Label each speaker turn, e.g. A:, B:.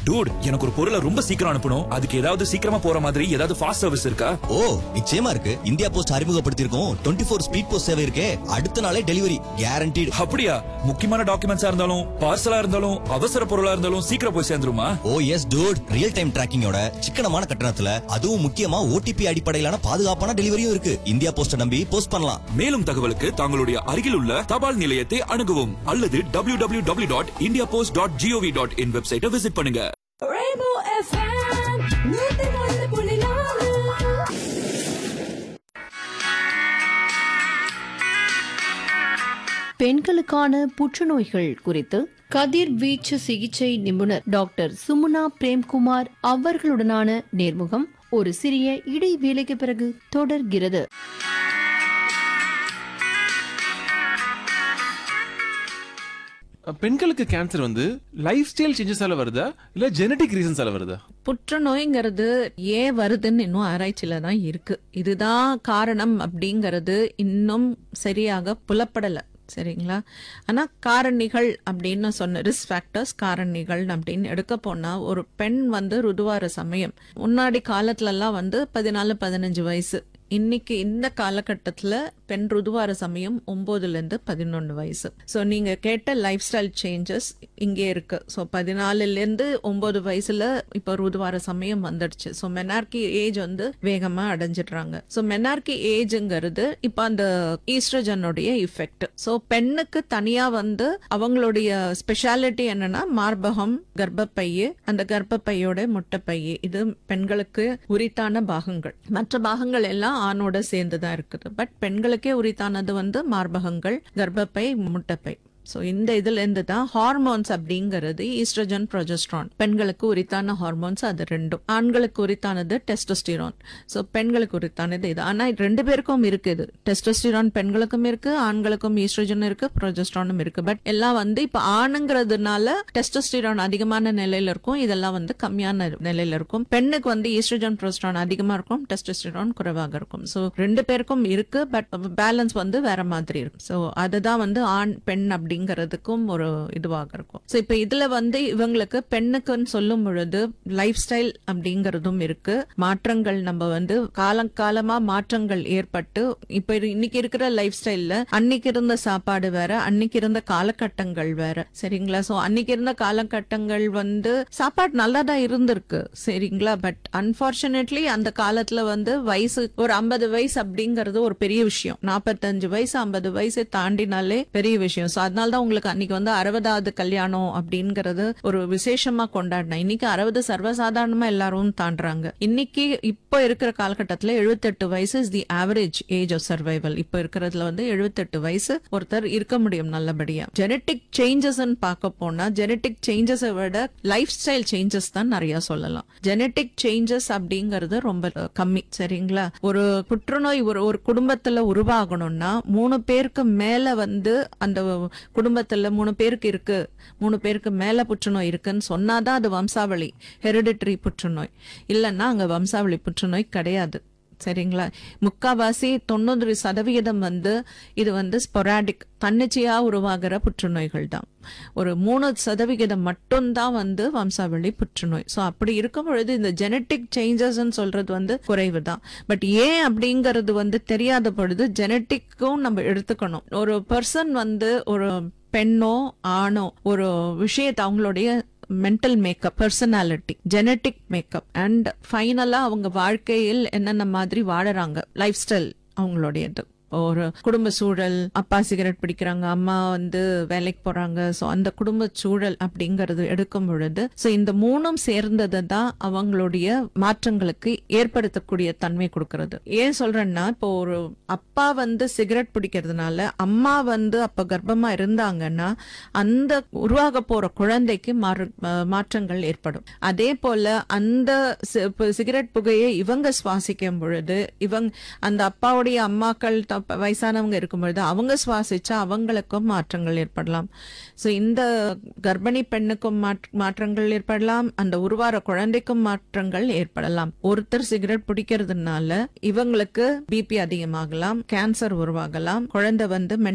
A: Dude எனக்கு ஒரு பொருளை ரொம்ப சீக்கிரம் அனுப்பணும் அதுக்கு ஏதாவது சீக்கிரமா போற மாதிரி ஏதாவது ஃபாஸ்ட் சர்வீஸ் இருக்கா
B: ஓ நிச்சயமா இருக்கு இந்தியா போஸ்ட் அறிமுகப்படுத்தியிருக்கோம் டுவெண்ட்டி ஃபோர் ஸ்பீட் போஸ்ட் சேவை இருக்கே அடுத்த நாளே டெலிவரி கேரண்டீடு
A: அப்படியா முக்கியமான டாக்குமெண்ட்ஸா இருந்தாலும் பார்சலா இருந்தாலும் அவசர பொருளா இருந்தாலும் சீக்கிரம் போய் சேர்ந்துருமா
B: ஓ எஸ் டூட் ரியல் டைம் டிராக்கிங்கோட சிக்கனமான கட்டணத்துல அதுவும் முக்கியமா ஓடிபி அடிப்படையிலான பாதுகாப்பான டெலிவரியும் இருக்கு இந்தியா போஸ்ட நம்பி போஸ்ட் பண்ணலாம்
A: மேலும் தகவலுக்கு தங்களுடைய அருகில் உள்ள தபால் நிலையத்தை அணுகவும் அல்லது W W W dot India post dot G O V dot in வெப்சைட்டை விசிட் பண்ணுங்க
C: Rainbow FM, நூத்தி ஒன்று புள்ளி நாலு.
D: பெண்களுக்கான புற்றுநோய்கள் குறித்து கதிர்வீச்சு சிகிச்சை நிபுணர் டாக்டர் சுமுனா பிரேம்குமார் அவர்களுடனான நேர்முகம் ஒரு சிறிய இடைவேளைக்கு பிறகு தொடர்கிறது
E: பெண்களுக்கு கேன்சர் வந்து லைஃப் ஸ்டைல் சேஞ்சஸால வருதா இல்ல ஜெனடிக் ரீசன்ஸால வருதா
F: புற்றுநோய்ங்கிறது ஏன் வருதுன்னு இன்னும் ஆராய்ச்சியில தான் இருக்கு இதுதான் காரணம் அப்படிங்கிறது இன்னும் சரியாக புலப்படல சரிங்களா ஆனா காரணிகள் அப்படின்னு சொன்ன ரிஸ்க் ஃபேக்டர்ஸ் காரணிகள் அப்படின்னு எடுக்க போனா ஒரு பெண் வந்து ருதுவார சமயம் முன்னாடி காலத்துலலாம் வந்து பதினாலு பதினஞ்சு வயசு இன்னைக்கு இந்த காலகட்டத்துல பெண் ருதுவார சமயம் ஒன்பதுல இருந்து பதினொன்னு வயசு ஸோ நீங்க கேட்ட லைஃப் ஸ்டைல் சேஞ்சஸ் இங்கே இருக்கு ஸோ பதினாலுல இருந்து ஒன்பது வயசுல இப்போ ருதுவார சமயம் வந்துடுச்சு ஸோ மெனார்கி ஏஜ் வந்து வேகமா அடைஞ்சிடுறாங்க ஸோ மெனார்கி ஏஜ்ங்கிறது இப்போ அந்த ஈஸ்ட்ரஜனுடைய இஃபெக்ட் ஸோ பெண்ணுக்கு தனியா வந்து அவங்களுடைய ஸ்பெஷாலிட்டி என்னன்னா மார்பகம் கர்ப்பப்பையு அந்த கர்ப்பப்பையோட முட்டைப்பையு இது பெண்களுக்கு உரித்தான பாகங்கள் மற்ற பாகங்கள் எல்லாம் ஆணோட சேர்ந்து தான் இருக்குது பட் பெண்களுக்கே உரித்தானது வந்து மார்பகங்கள் கர்ப்பப்பை முட்டைப்பை ஸோ இந்த இதுல இருந்து தான் ஹார்மோன்ஸ் அப்படிங்கிறது ஈஸ்ட்ரஜன் ப்ரொஜெஸ்ட்ரான் பெண்களுக்கு உரித்தான ஹார்மோன்ஸ் அது ரெண்டும் ஆண்களுக்கு உரித்தானது டெஸ்டோஸ்டிரான் ஸோ பெண்களுக்கு உரித்தானது இது ஆனா ரெண்டு பேருக்கும் இருக்கு இது டெஸ்டோஸ்டிரான் பெண்களுக்கும் இருக்கு ஆண்களுக்கும் ஈஸ்ட்ரஜன் இருக்கு ப்ரொஜெஸ்ட்ரானும் இருக்கு பட் எல்லாம் வந்து இப்ப ஆணுங்கிறதுனால டெஸ்டோஸ்டிரான் அதிகமான நிலையில இருக்கும் இதெல்லாம் வந்து கம்மியான நிலையில இருக்கும் பெண்ணுக்கு வந்து ஈஸ்ட்ரஜன் ப்ரொஜெஸ்ட்ரான் அதிகமா இருக்கும் டெஸ்டோஸ்டிரான் குறைவாக இருக்கும் ஸோ ரெண்டு பேருக்கும் இருக்கு பட் பேலன்ஸ் வந்து வேற மாதிரி இருக்கும் ஸோ அதுதான் வந்து ஆண் பெண் அப்படிங்கிறதுக்கும் ஒரு இதுவாக இருக்கும் ஸோ இப்போ இதுல வந்து இவங்களுக்கு பெண்ணுக்குன்னு சொல்லும் பொழுது லைஃப் ஸ்டைல் அப்படிங்கிறதும் இருக்கு மாற்றங்கள் நம்ம வந்து காலங்காலமா மாற்றங்கள் ஏற்பட்டு இப்போ இரு- இன்னைக்கு இருக்கிற லைஃப் ஸ்டைல்ல அன்னைக்கு இருந்த சாப்பாடு வேற அன்னைக்கு இருந்த காலகட்டங்கள் வேற சரிங்களா ஸோ அன்னைக்கு இருந்த காலகட்டங்கள் வந்து சாப்பாடு நல்லா தான் இருந்திருக்கு சரிங்களா பட் அன்பார்ச்சுனேட்லி அந்த காலத்துல வந்து வயசு ஒரு ஐம்பது வயசு அப்படிங்கிறது ஒரு பெரிய விஷயம் நாற்பத்தஞ்சு வயசு ஐம்பது வயசு தாண்டினாலே பெரிய விஷயம் ஸோ அதனால தான் உங்களுக்கு அன்னைக்கு வந்து அறுபதாவது கல்யாணம் அப்படிங்கறது ஒரு விசேஷமா கொண்டாடினேன் இன்னைக்கு அறுபது சர்வசாதாரணமா எல்லாரும் தாண்டுறாங்க இன்னைக்கு இப்போ இருக்கிற காலகட்டத்துல எழுபத்தெட்டு வயசு is the average age of survival இப்போ இருக்கிறதுல வந்து எழுபத்தெட்டு வயசு ஒருத்தர் இருக்க முடியும் நல்லபடியா ஜெனட்டிக் சேஞ்சஸ் பார்க்க போனா ஜெனட்டிக் சேஞ்சஸை விட லைஃப் ஸ்டைல் சேஞ்சஸ் தான் நிறைய சொல்லலாம் ஜெனட்டிக் சேஞ்சஸ் அப்படிங்கிறது ரொம்ப கம்மி சரிங்களா ஒரு புற்றுநோய் ஒரு ஒரு குடும்பத்துல உருவாகணும்னா மூணு பேருக்கு மேல வந்து அந்த குடும்பத்துல மூணு பேருக்கு இருக்கு மூணு பேருக்கு மேல புற்றுநோய் இருக்குன்னு சொன்னாதான் அது வம்சாவளி ஹெரிடிட்டரி புற்றுநோய் இல்லைன்னா அங்க வம்சாவளி புற்றுநோய் கிடையாது சரிங்களா முக்காவாசி தொண்ணூறு சதவிகிதம் வந்து இது வந்து ஸ்பொராடிக் தன்னிச்சையா உருவாகிற புற்றுநோய்கள் தான் ஒரு மூணு சதவிகிதம் மட்டும்தான் வந்து வம்சாவளி புற்றுநோய் ஸோ அப்படி இருக்கும் பொழுது இந்த ஜெனட்டிக் சேஞ்சஸ் சொல்றது வந்து குறைவு தான் பட் ஏன் அப்படிங்கிறது வந்து தெரியாத பொழுது ஜெனட்டிக்கும் நம்ம எடுத்துக்கணும் ஒரு பர்சன் வந்து ஒரு பெண்ணோ ஆணோ ஒரு விஷயத்தை அவங்களுடைய mental makeup personality genetic makeup and ஃபைனலா அவங்க வாழ்க்கையில் என்னென்ன மாதிரி வாழறாங்க லைஃப் ஸ்டைல் அவங்களுடையது ஒரு குடும்ப சூழல் அப்பா சிகரெட் பிடிக்கிறாங்க அம்மா வந்து வேலைக்கு போறாங்க ஸோ அந்த குடும்ப சூழல் அப்படிங்கறது எடுக்கும் பொழுது ஸோ இந்த மூணும் சேர்ந்தது தான் அவங்களுடைய மாற்றங்களுக்கு ஏற்படுத்தக்கூடிய தன்மை கொடுக்கறது ஏன் சொல்றேன்னா இப்போ ஒரு அப்பா வந்து சிகரெட் பிடிக்கிறதுனால அம்மா வந்து அப்ப கர்ப்பமா இருந்தாங்கன்னா அந்த உருவாக போற குழந்தைக்கு மாறு- மா- மாற்றங்கள் ஏற்படும் அதே போல அந்த சி- இப்ப சிகரெட் புகையை இவங்க சுவாசிக்கும் பொழுது இவங்க அந்த அப்பாவுடைய அம்மாக்கள் த- வயசானவங்க இருக்கும் பொழுது அவங்க சுவாசிச்சா அவங்களுக்கும் மாற்றங்கள் ஏற்படலாம் ஸோ இந்த கர்ப்பிணி பெண்ணுக்கும் மாற்ற- மாற்றங்கள் ஏற்படலாம் அந்த உருவார குழந்தைக்கும் மாற்றங்கள் ஏற்படலாம் ஒருத்தர் சிகரெட் பிடிக்கிறதுனால இவங்களுக்கு பிபி அதிகமாகலாம் கேன்சர் உருவாகலாம் குழந்தை வந்து